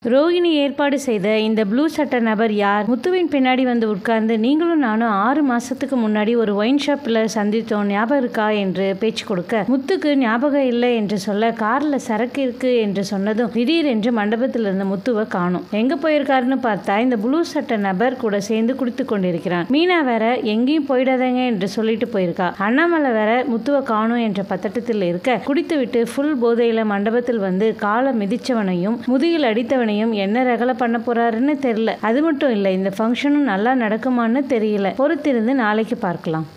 ரோகிணி ஏற்பாடு செய்த இந்த ப்ளூ சட்ட நபர் யார் முத்துவின் பின்னாடி வந்து உட்கார்ந்து நீங்களும் நானும் ஆறு மாசத்துக்கு முன்னாடி ஒரு ஒயின் ஷாப்ல சந்தித்தோம் ஞாபகம் இருக்கா என்று பேச்சு கொடுக்க முத்துக்கு ஞாபகம் இல்லை என்று சொல்ல கார்ல சரக்கு இருக்கு என்று சொன்னதும் திடீரென்று மண்டபத்தில் இருந்த முத்துவை காணும் எங்க போயிருக்காருன்னு பார்த்தா இந்த ப்ளூ சட்ட நபர் கூட சேர்ந்து குடித்து கொண்டிருக்கிறான் மீனா வேற எங்கேயும் போயிடாதங்க என்று சொல்லிட்டு போயிருக்கா அண்ணாமலை வேற முத்துவை காணும் என்ற பதட்டத்தில் இருக்க குடித்துவிட்டு ஃபுல் போதையில மண்டபத்தில் வந்து காலை மிதிச்சவனையும் முதுகில் அடித்தவனையும் என்ன ரகலை பண்ண போறாருன்னு தெரியல அது மட்டும் இல்லை இந்த ஃபங்க்ஷனும் நல்லா நடக்குமான்னு தெரியல பொறுத்திருந்து நாளைக்கு பார்க்கலாம்